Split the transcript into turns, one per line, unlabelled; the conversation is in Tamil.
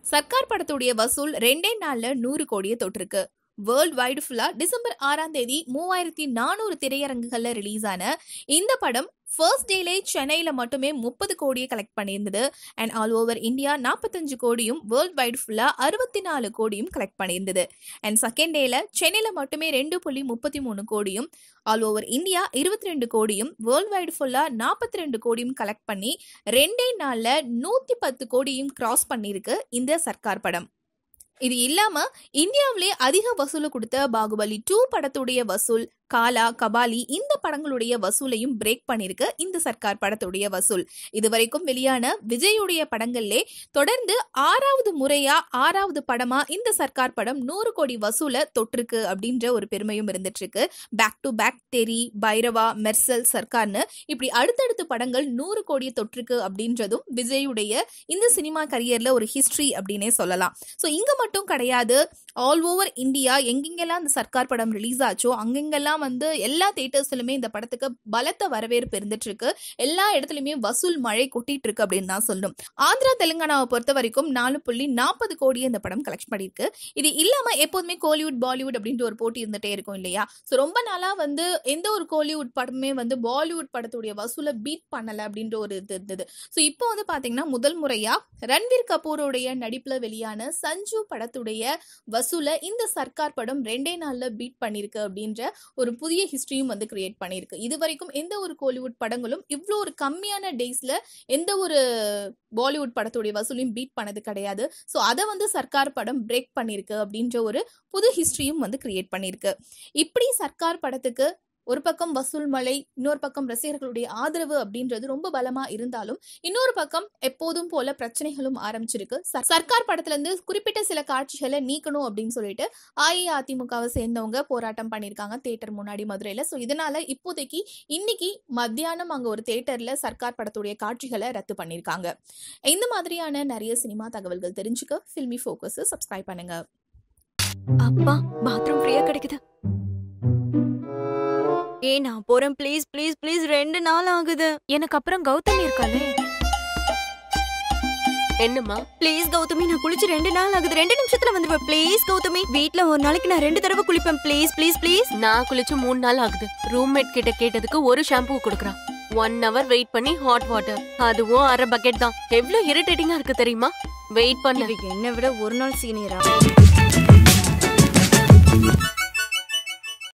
சர்க்கார் படத்துடைய வசூல் ரெண்டே நாள்ல நூறு கோடியை தொட்டிருக்கு வேர்ல்ட் வைடு ஃபுல்லா டிசம்பர் ஆறாம் தேதி மூவாயிரத்தி நானூறு திரையரங்குகள்ல ரிலீஸ் ஆன இந்த படம் ஃபர்ஸ்ட் டேலே சென்னையில மட்டுமே முப்பது கோடியை கலெக்ட் பண்ணியிருந்தது அண்ட் ஆல் ஓவர் இந்தியா நாற்பத்தஞ்சு கோடியும் வேர்ல்ட் வைடு ஃபுல்லா அறுபத்தி நாலு கோடியும் கலெக்ட் பண்ணியிருந்தது அண்ட் செகண்ட் டேல சென்னையில மட்டுமே ரெண்டு புள்ளி முப்பத்தி மூணு கோடியும் ஆல் ஓவர் இந்தியா இருபத்தி ரெண்டு கோடியும் வேர்ல்ட் வைடு ஃபுல்லா நாற்பத்தி ரெண்டு கோடியும் கலெக்ட் பண்ணி ரெண்டே நாள்ல நூத்தி பத்து கோடியும் கிராஸ் பண்ணியிருக்கு இந்த சர்க்கார் படம் இது இல்லாம இந்தியாவிலே அதிக வசூல் கொடுத்த பாகுபலி டூ படத்துடைய வசூல் காலா கபாலி இந்த படங்களுடைய வசூலையும் பிரேக் பண்ணிருக்கு இந்த சர்க்கார் படத்துடைய வசூல் இதுவரைக்கும் வெளியான விஜயுடைய படங்கள்லே தொடர்ந்து ஆறாவது முறையா ஆறாவது படமா இந்த சர்க்கார் படம் நூறு கோடி வசூலை தொட்டிருக்கு அப்படின்ற ஒரு பெருமையும் இருந்துட்டு இருக்கு பேக் டு பேக் தெரி பைரவா மெர்சல் சர்க்கார்னு இப்படி அடுத்தடுத்த படங்கள் நூறு கோடியை தொட்டிருக்கு அப்படின்றதும் விஜயுடைய இந்த சினிமா கரியர்ல ஒரு ஹிஸ்டரி அப்படின்னே சொல்லலாம் ஸோ இங்க மட்டும் கிடையாது ஆல் ஓவர் இந்தியா எங்கெங்கெல்லாம் இந்த சர்க்கார் படம் ரிலீஸ் ஆச்சோ அங்கெங்கெல்லாம் வந்து எல்லா தேட்டர்ஸ்லுமே இந்த படத்துக்கு பலத்த வரவேற்பு இருந்துட்டு இருக்கு எல்லா இடத்துலயுமே வசூல் மழை கொட்டிட்டு இருக்கு அப்படின்னு தான் சொல்லணும் ஆந்திரா தெலுங்கானாவை பொறுத்த வரைக்கும் நாலு புள்ளி நாற்பது கோடி இந்த படம் கலெக்ட் பண்ணியிருக்கு இது இல்லாம எப்போதுமே கோலிவுட் பாலிவுட் அப்படின்ற ஒரு போட்டி இருந்துட்டே இருக்கும் இல்லையா ஸோ ரொம்ப நாளா வந்து எந்த ஒரு கோலிவுட் படமே வந்து பாலிவுட் படத்துடைய வசூலை பீட் பண்ணல அப்படின்ற ஒரு இது இருந்தது ஸோ இப்போ வந்து பாத்தீங்கன்னா முதல் முறையா ரன்வீர் கபூருடைய நடிப்புல வெளியான சஞ்சு படத்துடைய வசூலை இந்த சர்க்கார் படம் ரெண்டே நாள்ல பீட் பண்ணிருக்கு அப்படின்ற ஒரு புதிய ஹிஸ்டரியும் வந்து கிரியேட் பண்ணியிருக்கு இது வரைக்கும் எந்த ஒரு கோலிவுட் படங்களும் இவ்வளோ ஒரு கம்மியான டேஸ்ல எந்த ஒரு பாலிவுட் படத்துடைய வசூலையும் பீட் பண்ணது கிடையாது ஸோ அதை வந்து சர்க்கார் படம் பிரேக் பண்ணியிருக்கு அப்படின்ற ஒரு புது ஹிஸ்டரியும் வந்து கிரியேட் பண்ணியிருக்கு இப்படி சர்க்கார் படத்துக்கு ஒரு பக்கம் வசூல் மலை இன்னொரு பக்கம் ரசிகர்களுடைய ஆதரவு அப்படின்றது ரொம்ப பலமா இருந்தாலும் இன்னொரு பக்கம் எப்போதும் போல பிரச்சனைகளும் ஆரம்பிச்சிருக்கு சர்- சர்க்கார் படத்துல இருந்து குறிப்பிட்ட சில காட்சிகளை நீக்கணும் அப்படின்னு சொல்லிட்டு அஇஅதிமுகவை சேர்ந்தவங்க போராட்டம் பண்ணியிருக்காங்க தேட்டர் முன்னாடி மதுரையில ஸோ இதனால இப்போதைக்கு இன்னைக்கு மத்தியானம் அங்க ஒரு தேட்டர்ல சர்க்கார் படத்துடைய காட்சிகளை ரத்து பண்ணியிருக்காங்க இந்த மாதிரியான நிறைய சினிமா தகவல்கள் தெரிஞ்சுக்க ஃபில்மி ஃபோக்கஸ் சப்ஸ்கிரைப் பண்ணுங்க
அப்பா பாத்ரூம் ஃப்ரீயா கிடைக்குது ஏய் நான் போறேன் ப்ளீஸ் ப்ளீஸ் ப்ளீஸ் ரெண்டு நாள் ஆகுது
எனக்கு அப்புறம் கௌதமி இருக்காளே
என்னம்மா
ப்ளீஸ் கௌதமி நான் குளிச்சு ரெண்டு நாள் ஆகுது ரெண்டு நிமிஷத்துல வந்துருவேன் ப்ளீஸ் கௌதமி வீட்ல ஒரு நாளைக்கு நான் ரெண்டு தடவை குளிப்பேன் ப்ளீஸ் ப்ளீஸ் ப்ளீஸ்
நான் குளிச்சு மூணு நாள் ஆகுது ரூம்மேட் கிட்ட கேட்டதுக்கு ஒரு ஷாம்பு கொடுக்குறான் ஒன் ஹவர் வெயிட் பண்ணி ஹாட் வாட்டர் அதுவும் அரை பக்கெட் தான் எவ்வளவு இரிட்டேட்டிங்கா இருக்கு தெரியுமா வெயிட் பண்ண
இவங்க என்னை விட ஒரு நாள் சீனியரா